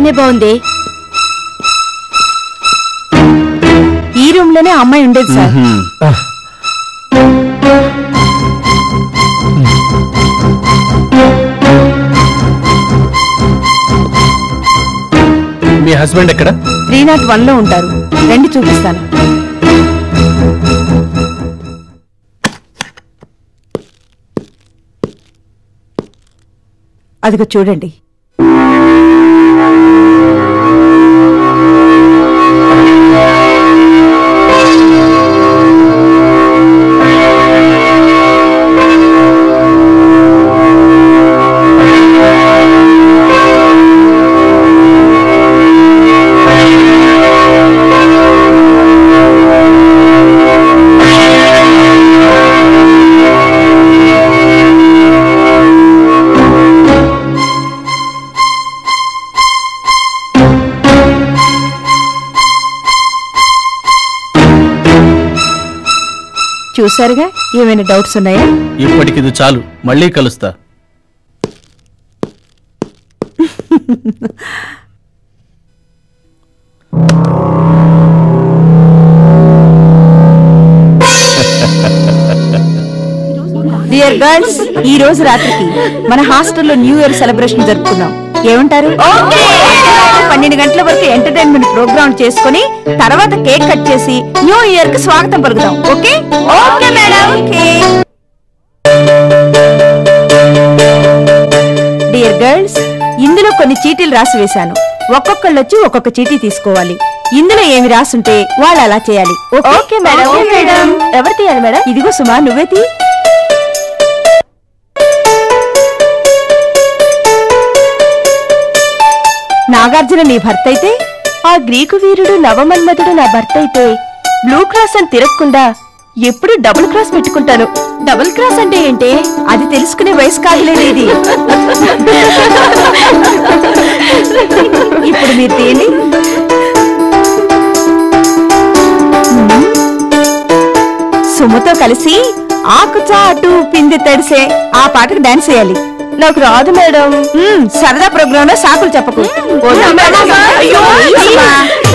బానే బాగుంది ఈ రూమ్ లోనే ఆ అమ్మాయి ఉండేది సార్ మీ హస్బెండ్ ఎక్కడ త్రీ నాట్ వన్ లో ఉంటారు రండి చూపిస్తాను అదిగో చూడండి చూసారుగా ఏమైనా డౌట్స్ ఉన్నాయా ఇప్పటికిది చాలు మళ్ళీ కలుస్తా డియర్ గర్ల్స్ ఈ రోజు రాత్రికి మన హాస్టల్లో న్యూ ఇయర్ సెలబ్రేషన్ జరుపుకుందాం ఏమంటారు పన్నెండు గంటల వరకు ఎంటర్టైన్మెంట్ ప్రోగ్రామ్ చేసుకుని తర్వాత కేక్ కట్ చేసి న్యూ ఇయర్ కి స్వాగతం పలుకుదాం okay okay madam dear girls ఇందులో కొన్ని చీటీలు రాసి వేశాను ఒక్కొక్కళ్ళు వచ్చి ఒక్కొక్క చీటీ తీసుకోవాలి ఇందులో ఏమి రాసుంటే వాళ్ళు అలా చేయాలి ఓకే మేడం మేడం ఎవరు తీయాలి మేడం ఇదిగో సుమా నువ్వే తీ నాగార్జున నీ భర్త అయితే ఆ గ్రీకు వీరుడు నవమన్మధుడు నా భర్త అయితే బ్లూ క్రాస్ అని తిరగకుండా ఎప్పుడు డబుల్ క్రాస్ పెట్టుకుంటాను డబుల్ క్రాస్ అంటే ఏంటి అది తెలుసుకునే వయసు కాదులేదు ఇది ఇప్పుడు మీరు తీయండి సుమతో కలిసి ఆకు చాటు పిండి తడిసే ఆ పాటకు డాన్స్ చేయాలి నాకు రాదు మేడం సరదా ప్రోగ్రామ్ లో సాకులు చెప్పకు వద్దు మేడం. అయ్యో, అమ్మా.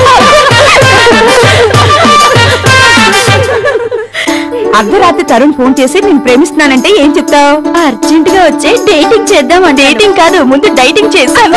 అర్ధరాత్రి తరుణ్ ఫోన్ చేసి నేను ప్రేమిస్తున్నానంటే ఏం చెప్తావు అర్జెంట్ గా వచ్చే డేటింగ్ చేద్దాం డేటింగ్ కాదు ముందు డైటింగ్ చేస్తాను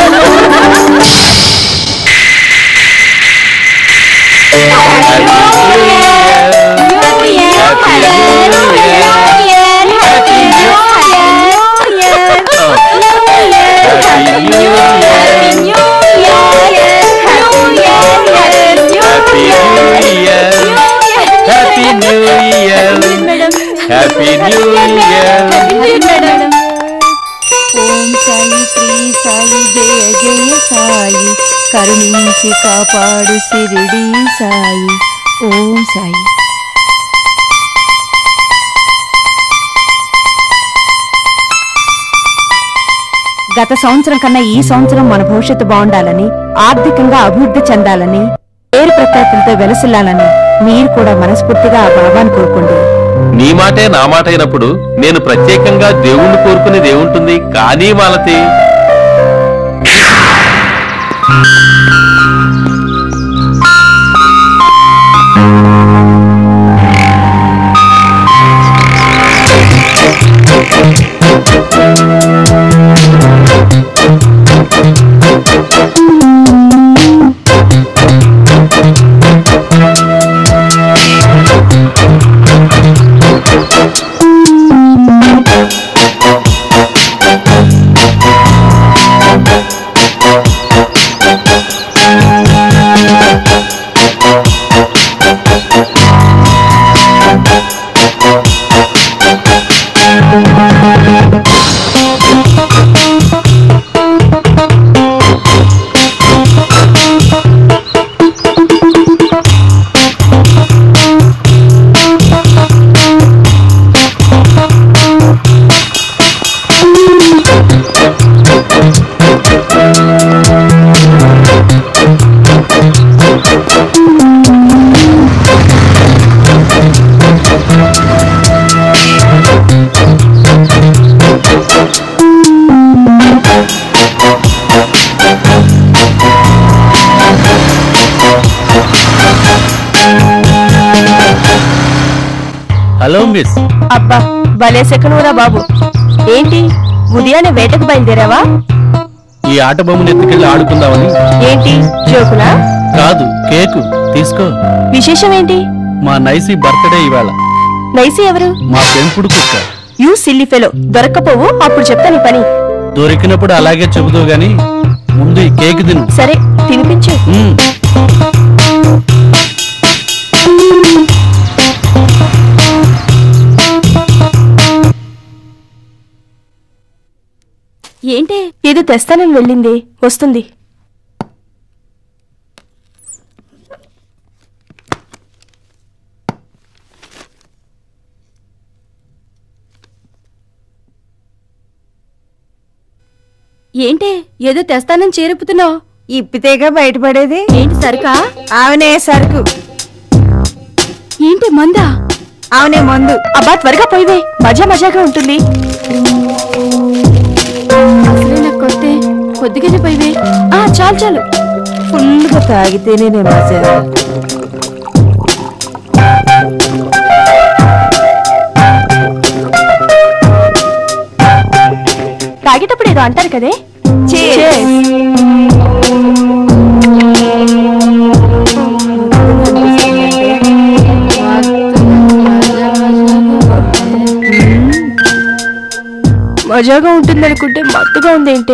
happy new year happy new year Om Sai Shri Sai జయ జయ సాయి కరుణించి కాపాడు సిరిడి సాయి ఓం సాయి గత సంవత్సరం కన్నా ఈ సంవత్సరం మన భవిష్యత్తు బాగుండాలని ఆర్థికంగా అభివృద్ధి చెందాలని పేరు ప్రఖ్యాతులతో వెలసిల్లాలని మీరు కూడా మనస్ఫూర్తిగా ఆ బాబాను కోరుకోండి నీ మాటే నా మాట అయినప్పుడు నేను ప్రత్యేకంగా దేవుణ్ణి కోరుకునేది ఏముంటుంది కానీ మాలతి హలో మిస్ అబ్బా భలే సెకనురా బాబు ఏంటి ఉదయాన్నే వేటకు బయలుదేరావా ఈ ఆట బొమ్మను ఎత్తుకెళ్ళి ఆడుకుందామని ఏంటి జోకులా కాదు కేకు తీసుకో విశేషం ఏంటి మా నైసి బర్త్డే ఇవాళ నైసి ఎవరు మా పెంపుడు కుక్క యూ సిల్లి ఫెలో దొరక్కపోవు అప్పుడు చెప్తా నీ పని దొరికినప్పుడు అలాగే చెబుతూ గాని ముందు ఈ కేక్ తిను సరే తినిపించు మ్మ్. ఏంటే ఏదో తెస్తానని వెళ్ళింది వస్తుంది ఏంటే ఏదో తెస్తానని చేరుపుతున్నావు ఇప్పితేగా బయటపడేది ఏంటి సరుకా ఆమెనే సరుకు ఏంటి మందా ఆమెనే మందు అబ్బా త్వరగా పోయివే మజా మజాగా ఉంటుంది అసలే నాకు కొత్తే కొద్దిగానే పోయివే ఆ చాలు చాలు ఫుల్గా తాగితేనే నేను మజా తాగేటప్పుడు ఏదో అంటారు కదే Cheers. మజాగా ఉంటుంది అనుకుంటే మత్తుగా ఉందేంటే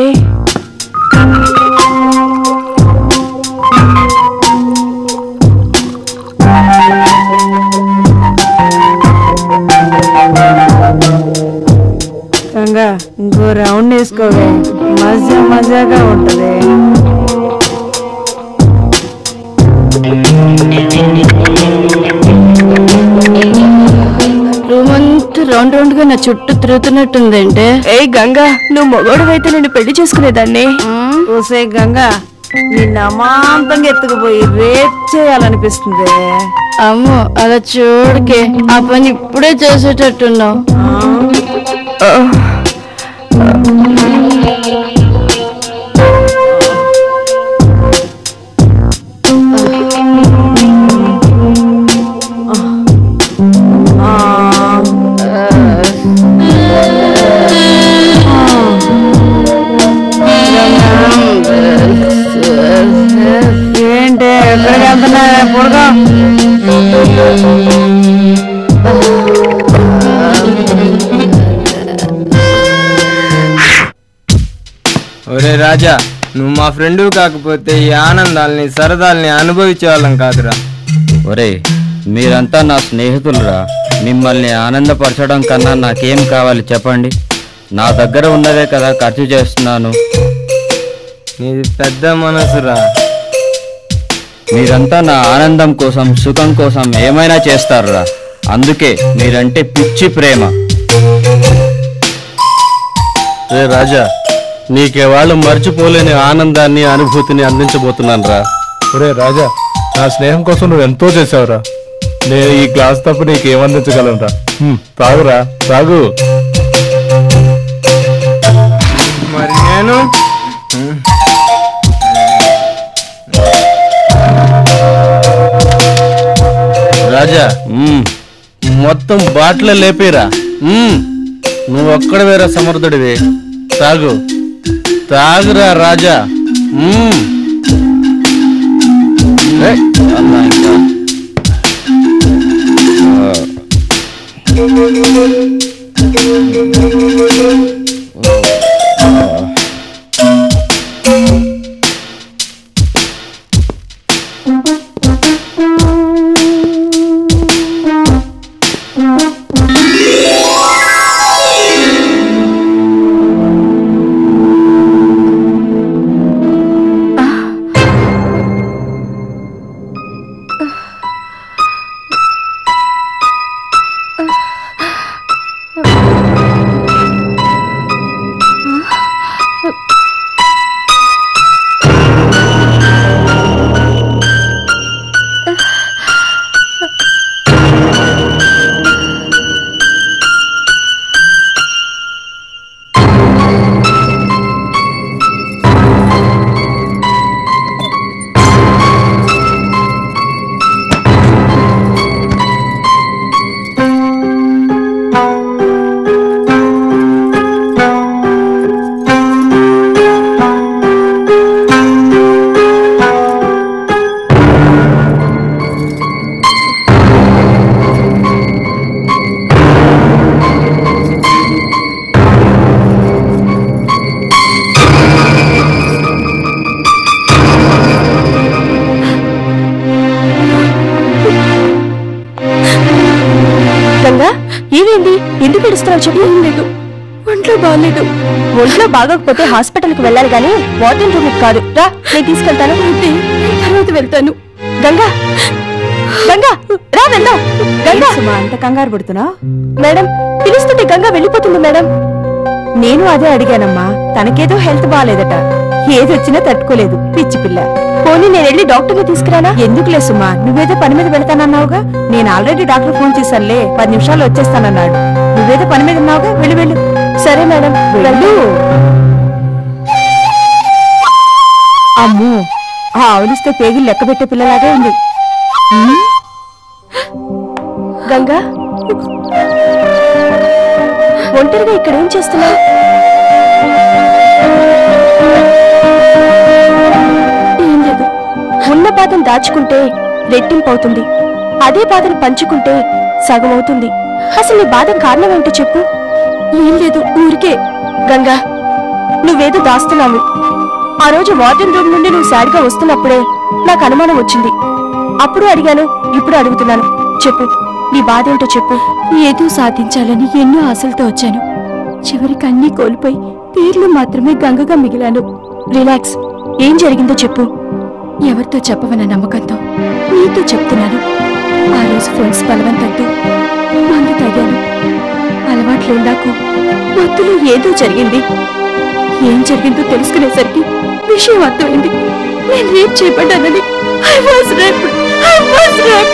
గంగా ఇంకో రౌండ్ వేసుకోవే మజా మజాగా ఉంటది రూమ్ అంతా రౌండ్ రౌండ్ గా నా చుట్టూ తిరుగుతున్నట్టుందంటే ఏ గంగా నువ్వు మొగోడు అయితే నేను పెళ్లి చేసుకునేదాన్ని ఓసే గంగా నిన్ను అమాంతంగా ఎత్తుకుపోయి రేప్ చేయాలనిపిస్తుంది అమ్మో అలా చూడకే ఆ పని ఇప్పుడే చేసేటట్టున్నావు ఆ, ఏంటి ఎక్కడికి వెళ్తున్నా పొడుగా ఒరే రాజా నువ్వు మా ఫ్రెండు కాకపోతే ఈ ఆనందాల్ని సరదాల్ని అనుభవించే వాళ్ళం కాదురా ఒరే మీరంతా నా స్నేహితులురా మిమ్మల్ని ఆనందపరచడం కన్నా నాకేం కావాలి చెప్పండి నా దగ్గర ఉన్నదే కదా ఖర్చు చేస్తున్నాను నీది పెద్ద మనసురా మీరంతా నా ఆనందం కోసం సుఖం కోసం ఏమైనా చేస్తారురా అందుకే మీరంటే పిచ్చి ప్రేమ రే రాజా నీకే వాళ్ళు మర్చిపోలేని ఆనందాన్ని అనుభూతిని అందించబోతున్నాను రా ఒరే రాజా నా స్నేహం కోసం నువ్వు ఎంతో చేసావురా నేను ఈ గ్లాస్ తప్ప నీకేం అందించగలనురా హ్మ్, తాగురా తాగు మరి నేను రాజా మ్మ్. మొత్తం బాటిల్ లేపేరా మ్మ్. నువ్వు ఒక్కడ వేరే సమర్థుడివి తాగు తాగురా రాజా మ్మ్. ఏయ్, అలా ఇంకా. ఏడుస్తున్నావు చెప్పు ఏం లేదు ఒంట్లో బాగాలేదు ఒంట్లో బాగోకపోతే హాస్పిటల్కి వెళ్ళాలి కానీ వార్డెన్ రూమ్ కాదు రా నేను తీసుకెళ్తాను తర్వాత వెళ్తాను గంగా గంగా రా వెళ్దాం గంగా అంత కంగారు పడుతున్నా మేడం పిలుస్తుంటే గంగా వెళ్ళిపోతుంది మేడం నేను అదే అడిగానమ్మా తనకేదో హెల్త్ బాగాలేదట ఏదొచ్చినా తట్టుకోలేదు పిచ్చి పిల్ల పోనీ నేను వెళ్ళి డాక్టర్ని తీసుకురానా ఎందుకులే సుమా నువ్వేదో పని మీద వెళ్తానన్నావుగా నేను ఆల్రెడీ డాక్టర్ ఫోన్ చేశానులే పది నిమిషాలు వచ్చేస్తానన్నాడు నువ్వేదో పని మీద ఉన్నావుగా వెళ్ళి వెళ్ళు సరే మేడం వెళ్ళు అమ్మో ఆ ఆవులిస్తే పేగులు లెక్క పెట్టే పిల్లలాగే ఉంది ఉమ్. గంగా ఒంటరిగా ఇక్కడ ఏం చేస్తున్నావు ఏం లేదు ఉన్న బాధను దాచుకుంటే రెట్టింపు అవుతుంది అదే బాధను పంచుకుంటే సగం అవుతుంది అసలు నీ బాధ కారణం ఏంటో చెప్పు ఏం లేదు ఊరికే గంగా నువ్వేదో దాస్తున్నావు ఆ రోజు వార్డెన్ రూమ్ నుండి నువ్వు సాడిగా వస్తున్నప్పుడే నాకు అనుమానం వచ్చింది అప్పుడు అడిగాను ఇప్పుడు అడుగుతున్నాను చెప్పు నీ బాధ ఏంటో చెప్పు ఏదో సాధించాలని ఎన్నో ఆశలతో వచ్చాను చివరికి అన్నీ కోల్పోయి పేర్లు మాత్రమే గంగగా మిగిలాను రిలాక్స్ ఏం జరిగిందో చెప్పు ఎవరితో చెప్పవన్న నమ్మకంతో నీతో చెప్తున్నాను ఆ రోజు ఫ్రెండ్స్ బలవంతంతో మందు తాగాను అలవాట్లు నాకు మత్తులో ఏదో జరిగింది ఏం జరిగిందో తెలుసుకునేసరికి విషయం అర్థమైంది నేను రేప్ చేయబడ్డానని I was rape I was rape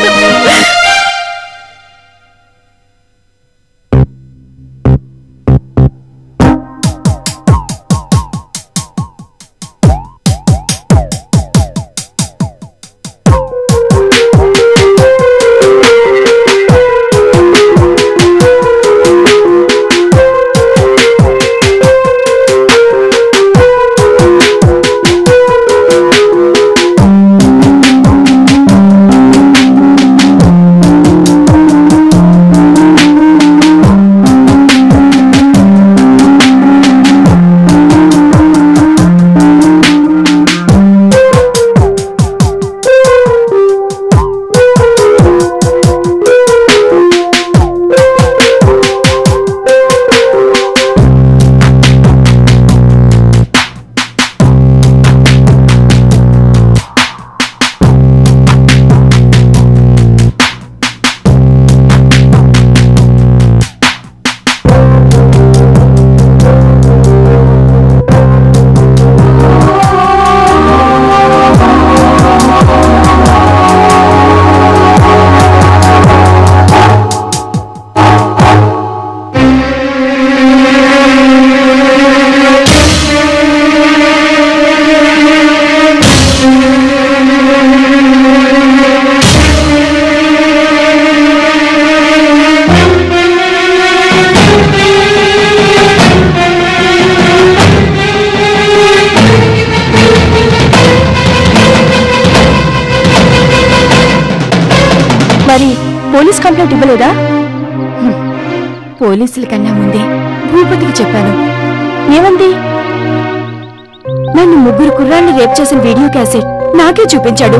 మరి పోలీస్ కంప్లైంట్ ఇవ్వలేదా హ్మ్. పోలీసుల కన్నా ముందే భూపతికి చెప్పాను ఏమంది నన్ను ముగ్గురు కుర్రాన్ని రేప్ చేసిన వీడియో క్యాసెట్ నాకే చూపించాడు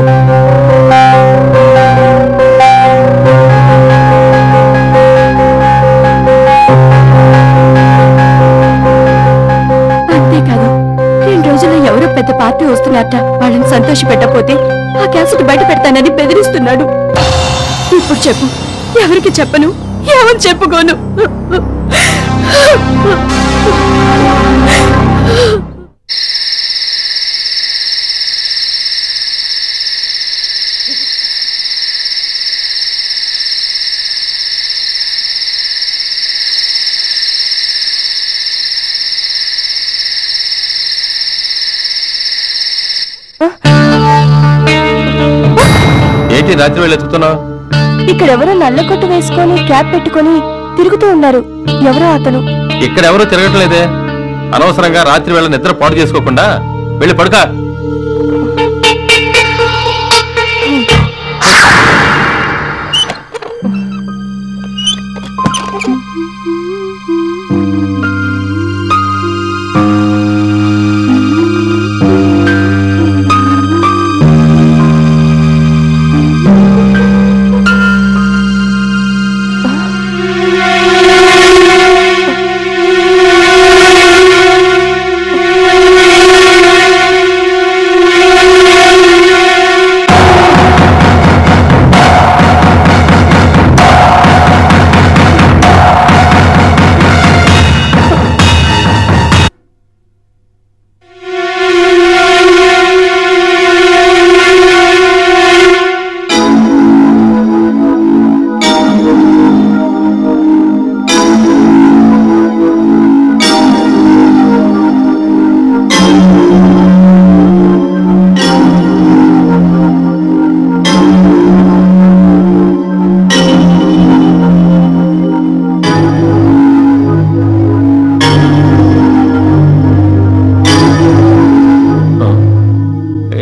అంతేకాదు రెండు రోజుల్లో ఎవరో పెద్ద పార్టీ వస్తున్నారట వాళ్ళని సంతోష పెట్టకపోతే ఆ క్యాసెట్ బయట పెడతానని బెదిరిస్తున్నాడు ఇప్పుడు చెప్పు ఎవరికి చెప్పను ఏమని చెప్పుకోను ఏంటి రాత్రి వేళ ఎత్తుకుతున్నావు ఇక్కడ ఎవరో నల్ల కొట్టు వేసుకొని క్యాప్ పెట్టుకొని తిరుగుతూ ఉన్నారు ఎవరో అతను ఇక్కడ ఎవరూ తిరగట్లేదే అనవసరంగా రాత్రి వేళ నిద్ర పాడు చేసుకోకుండా వెళ్ళి పడుక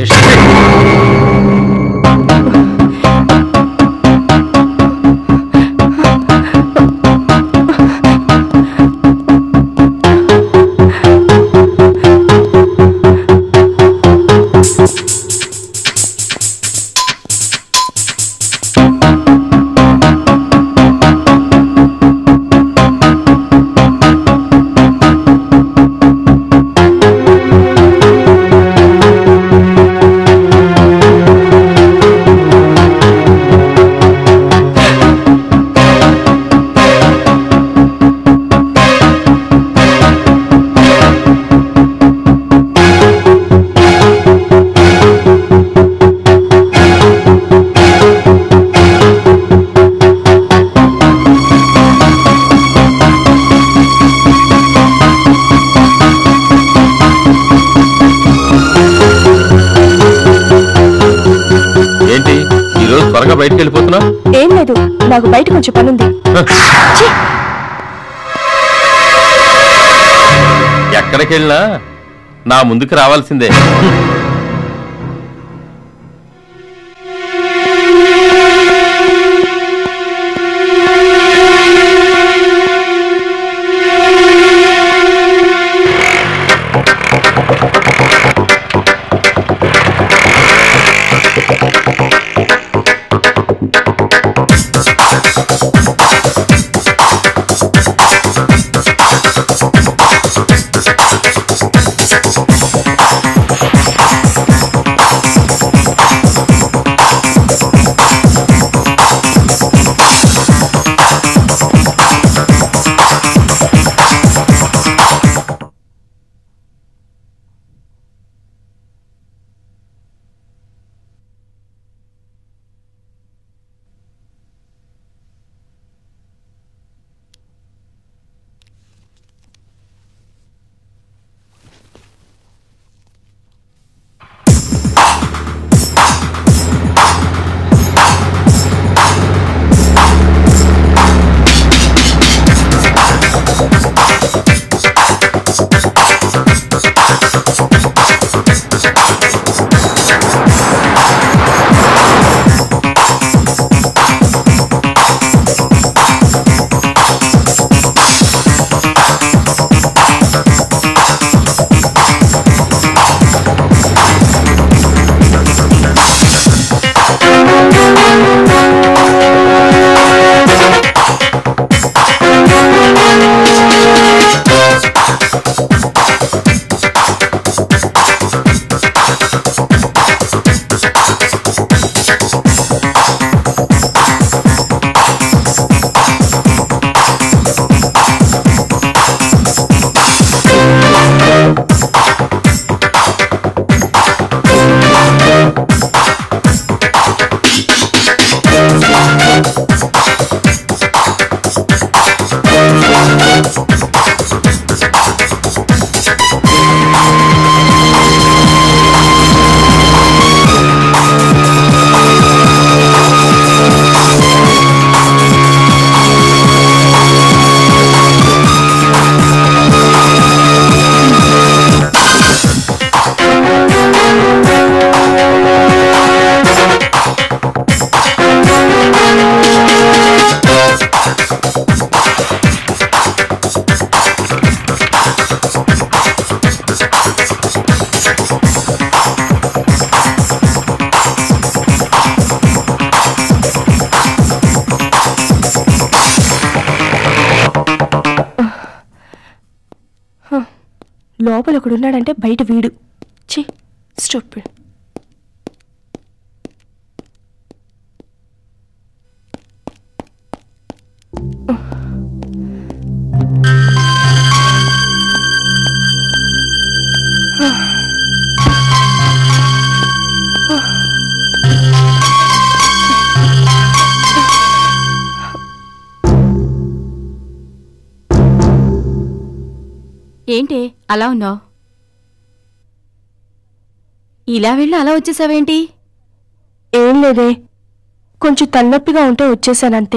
ఏంటి ఈ రోజు త్వరగా బయటికి వెళ్ళిపోతున్నా ఏం లేదు నాకు బయట కొంచెం పనుంది ఛీ! ఎక్కడికి వెళ్ళినా నా ముందుకు రావాల్సిందే లోపల ఒకడున్నాడంటే బయట వీడు ఛీ స్టూపిడ్ ఏంటి అలా ఉన్నావు ఇలా వెళ్ళి అలా వచ్చేసావేంటి ఏం లేదే కొంచెం తలనొప్పిగా ఉంటే వచ్చేసానంతే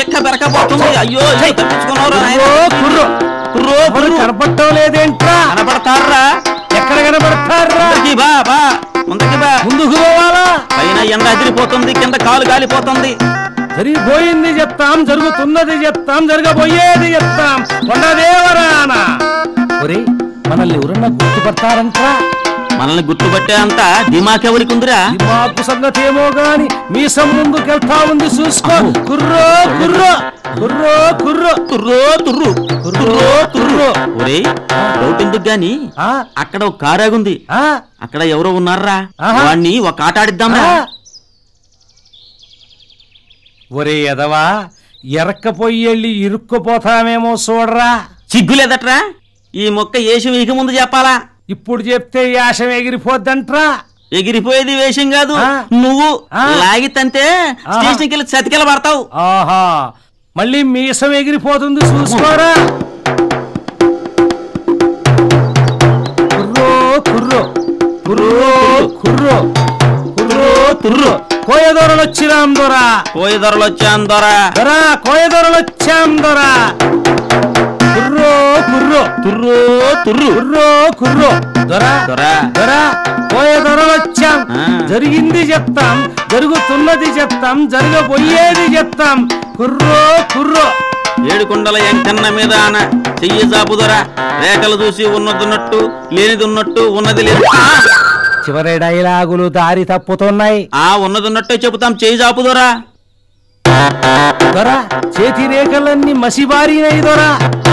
కనపడటం లేదేంట్రా కాలిపోతుంది జరిగిపోయింది చెప్తాం జరుగుతున్నది చెప్తాం జరగబోయేది చెప్తాం కొండదేవరాన ఒరే మనల్ని ఎవరన్నా గుర్తుపడతారంట్రా మనల్ని గుర్తుపట్టే అంత దిమాక్ ఎవరికి ఉందిరా మాకు సంగతి ఏమో గాని మీసం ముందుకెళ్తా ఉంది చూసుకో కుర్రో కుర్రో కుర్రో కుర్రో తుర్రో తుర్రు తుర్రో తుర్రు ఒరేయ్ డౌట్ ఎందుకు గాని ఆ, అక్కడ ఒక కారాగుంది ఆ, అక్కడ ఎవరో ఉన్నారా ఆహా. వాణ్ణి ఒక ఆట ఆడిద్దాం ఆ. ఒరే ఎదవా ఎరక్కపోయి వెళ్ళి ఇరుక్కుపోతామేమో చూడరా సిగ్గులేదట్రా ఈ మొక్క ఏసి వీక ముందు చెప్పాలా ఇప్పుడు చెప్తే యాశం ఎగిరిపోద్దంట్రా ఎగిరిపోయేది వేషం కాదు ఆ. నువ్వు ఆ. లాగితంటే ఆహా. స్టేషన్కి వెళ్ళి చతికెళ్ళ పడతావు ఆహా మళ్ళీ మీసం ఎగిరిపోతుంది చూసుకోరా కుర్రో కుర్రో కుర్రో కుర్రో కుర్రో కుర్రో కోయదొరలు వచ్చిరాం దొరా పోయి ధరలు వచ్చాను దొరా దొరా కోయదొరలు వచ్చాం దొరా కుర్రో కుర్రో తుర్రో తుర్రు కుర్రో కుర్రో దొరా దొరా దొరా కోయదొరలు వచ్చాం ఆ. జరిగింది చెప్తాం జరుగుతున్నది చెప్తాం జరగబోయేది చెప్తాం కుర్రో కుర్రో ఏడుకొండల ఎంకన్న మీద ఆన చెయ్యి జాపుదొరా రేఖలు చూసి ఉన్నదున్నట్టు లేనిది ఉన్నట్టు ఉన్నది లేదు ఆ! చివరి డైలాగులు దారి తప్పుతున్నాయి ఆ ఉన్నదున్నట్టే చెబుతాం చెయ్యి జాపుదొరా దొరా చేతి రేఖలన్నీ మసిబారినయి దొరా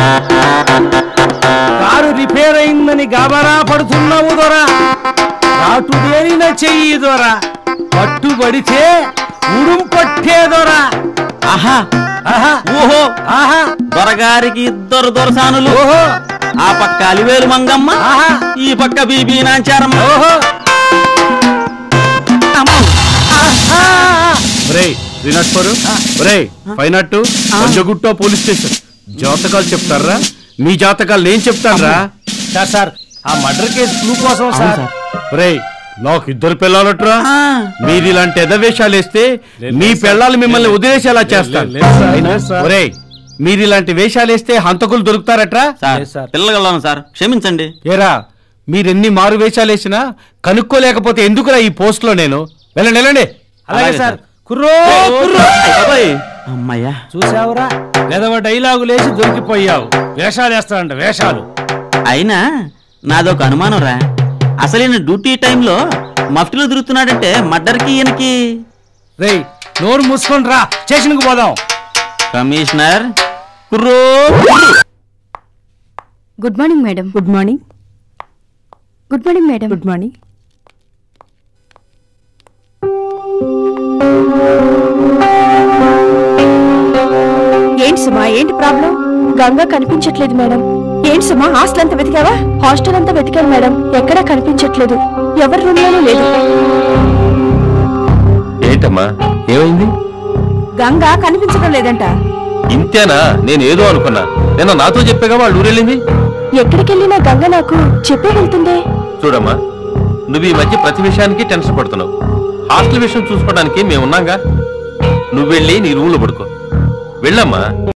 కారు రిపేర్ అయిందని గాబరా పడుతున్నావు దొరా కాటు దేనిన చెయ్యి దొరా పట్టుబడితే ఉడుం పట్టే దొరా ఆహా ఆహా ఓహో ఆహా దొరగారికి ఇద్దరు దొరసానులు ఓహో ఆ పక్క అలివేలు మంగమ్మ ఆహా ఈ పక్క బీబీ నాంచారమ్మ ఓహో అమ్మో! ఒరేయ్ శ్రీనాథ్పరు ఒరేయ్ పైనట్టు పంజగుట్టో పోలీస్ స్టేషన్ జాతకాలు చెప్తారా మీ జాతకాలు నేను చెప్తానరా సార్ సార్ ఆ మర్డర్ కేసు క్లూ కోసం సార్ ఒరేయ్ నాకు ఇద్దరు పిల్లలట్రా ఆ, మీరు ఇలాంటి ఎదవేషాలు వేస్తే మీ పిల్లలు మిమ్మల్ని వదిలేసేలా చేస్తాను లేదు సార్, లేదు సార్. ఒరేయ్ మీరు ఇలాంటి వేషాలు వేస్తే హంతకులు దొరుకుతారట్రా సార్ లేదు సార్. పిల్లగలను సార్ క్షమించండి ఏరా మీరెన్ని మారు వేషాలు వేసినా కనుక్కోలేకపోతే ఎందుకురా ఈ పోస్ట్ లో నేను వెళ్ళండి వెళ్ళండి అలాగే అలాగే సార్ సార్. కుర్రో కుర్రో అయ్ బాబోయ్. అమ్మయ్యా చూసావురా లేదవ డైలాగు లేచి దొరికిపోయావు వేషాలు వేస్తాడంట వేషాలు అయినా నాదొక అనుమానం రా అసలు ఈయన డ్యూటీ టైంలో మఫ్టీలో తిరుగుతున్నాడంటే మర్డర్కి ఈయనకి రేయ్ నోరు మూసుకొని రా స్టేషన్కి పోదాం కమిషనర్ కుర్రో good morning madam good morning good morning madam good morning ఏంటి సుమా ఏంటి ప్రాబ్లం గంగా కనిపించట్లేదు మేడం ఏంటి సుమా హాస్టల్ అంతా వెతికావా హాస్టల్ అంతా వెతికాను మేడం ఎక్కడా కనిపించట్లేదు ఎవరి రూమ్ లోనూ లేదు ఏంటమ్మా ఏమైంది గంగా కనిపించడం లేదంట ఇంతేనా నేను ఏదో అనుకున్నా నిన్న నాతో చెప్పాగా వాళ్ళు ఊరెళ్ళింది ఎక్కడికి వెళ్ళినా గంగ నాకు చెప్పే వెళ్తుందే చూడమ్మా నువ్వు ఈ మధ్య ప్రతి విషయానికి టెన్షన్ పడుతున్నావు హాస్టల్ విషయం చూసుకోవడానికి మేమున్నాగా నువ్వు వెళ్ళి నీ రూమ్లో పడుకో వెళ్ళమ్మా